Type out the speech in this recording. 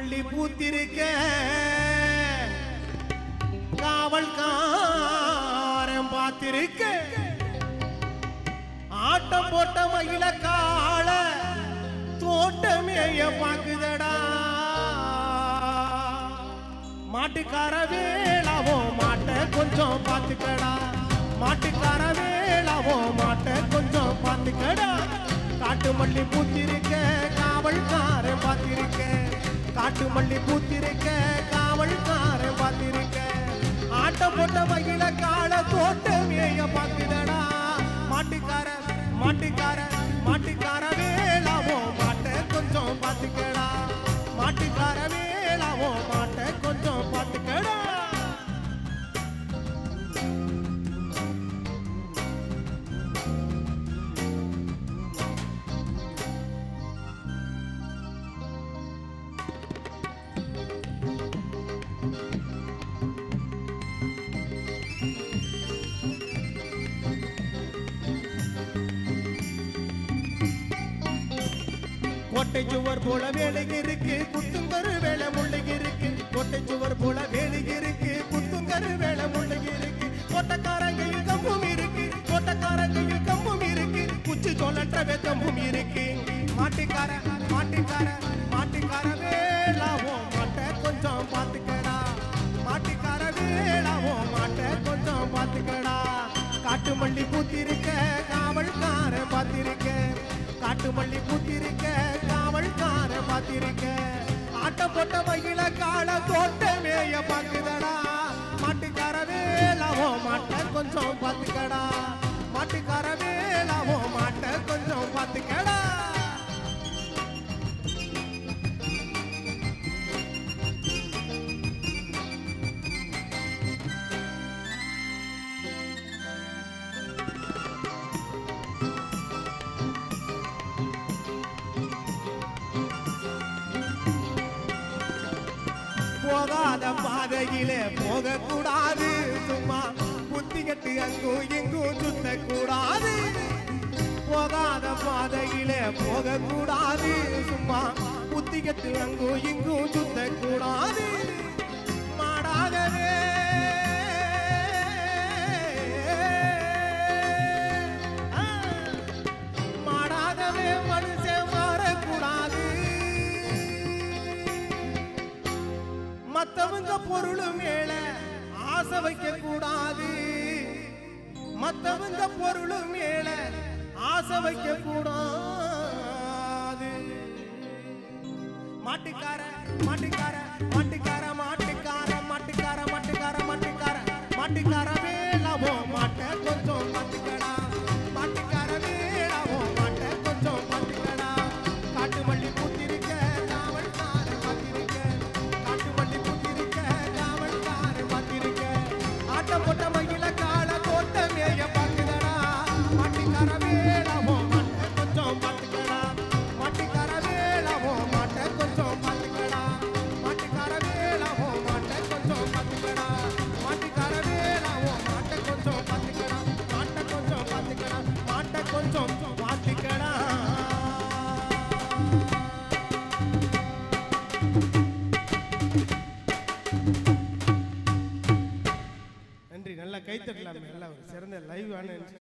மல்லி பூத்திருக்க காவல்காரன் பார்த்திருக்க ஆட்டம் போட்ட மயில கால தோட்டமேய பாக்குதடா மாட்டுக்கார வேளாவோ மாட்டை கொஞ்சம் பார்த்துக்கடா மாட்டுக்கார வேளாவோ மாட்டை கொஞ்சம் பார்த்துக்கடா காட்டு மல்லி பூத்திருக்க காவல்காரன் பார்த்திருக்க காட்டு மல்லி பூத்திருக்க காவல்காரன் பார்த்திருக்க ஆட்டம் போட்ட மகிழ கால தோட்டமேய பார்க்குதடா மாட்டுக்கார மாட்டுக்கார மாட்டுக்கார வேளாவோ மாட்டை கொஞ்சம் பார்த்துக்கடா மாட்டுக்கார வேளாவோ மாட்டை கொஞ்சம் பார்த்துக்கடா கோட்டை சுவர் போல வேலைக்கு இருக்கு குத்துங்கரு வேலை முள்ளைக்கு இருக்கு கோட்டை சுவர் போல வேலைக்கு இருக்கு குத்துங்கரு வேலை முள்ளைக்கு இருக்கு கோட்டக்காரங்கையில் கம்பும் இருக்கு கோட்டக்காரங்கையில் கம்பும் இருக்கு குச்சி சொல்லற்ற வெத்தம்பும் இருக்கு மாட்டுக்கார மாட்டுக்கார மாட்டுக்கார வேளாவோ மாட்டை கொஞ்சம் பார்த்துக்கடா மாட்டுக்கார வேளாவோ மாட்டை கொஞ்சம் பார்த்துக்கடா காட்டு மல்லி பூத்திருக்க காவல்கார பார்த்திருக்க காட்டு மல்லி பூத்திருக்க காவல்கார பார்த்திருக்க ஆட்டம் போட்ட மகிழ கால தோட்டமேய பார்க்குதடா மாட்டுக்கார வேலாவோ மாட்டை கொஞ்சம் பார்த்துக்கடா மாட்டுக்கார வேலாவோ மாட்டை கொஞ்சம் பார்த்துக்கடா போகாத பாதையிலே போகக்கூடாது சும்மா புத்தி கட்டு அங்கும் இங்கும் சுத்தக்கூடாது போகாத பாதையிலே போகக்கூடாது சும்மா புத்தி கட்டு அங்கும் இங்கும் சுத்தக்கூடாது மாடாகவே ஆ, மாடாகவே மனுஷன் மாறக்கூடாது மத்தவங்க பொருள் மேல ஆசை வைக்க கூடாது மத்தவங்க பொருள் மேல ஆசை வைக்க கூடாது மாட்டுக்கார மாட்டுக்கார மாட்டுக்கார மாட்டுக்கார மாட்டுக்கார மாட்டுக்கார மாட்டுக்கார மாட்டுக்கார வேலாவோ மாட்டை கொஞ்சம் பார்த்துக்கடா மாட்டுக்கார வேலாவோ மாட்டை கொஞ்சம் பார்த்துக்கடா காட்டு மல்லி பூத்திருக்க காவல்கார பார்த்திருக்க காட்டு மல்லி பூத்திருக்க காவல்கார பார்த்திருக்க ஆட்டம் போட்ட மயில கால தோட்டமேய பார்க்குதடா மாட்டுக்கார வேலாவோ மாட்டை கொஞ்சம் பார்த்துக்கடா மாட்டுக்கார வேலாவோ மாட்டை கொஞ்சம் பார்த்துக்கடா மாட்டுக்கார வேலாவோ மாட்டை கொஞ்சம் பார்த்துக்கடா மாட்டுக்கார வேலாவோ மாட்டை கொஞ்சம் பார்த்துக்கடா மாட்டை கொஞ்சம் பார்த்துக்கடா மாட்டை கொஞ்சம் பார்த்துக்கடா நன்றி நல்லா கைத்தட்டலாமே நல்லா ஒரு சிறந்த லைவ் ஆன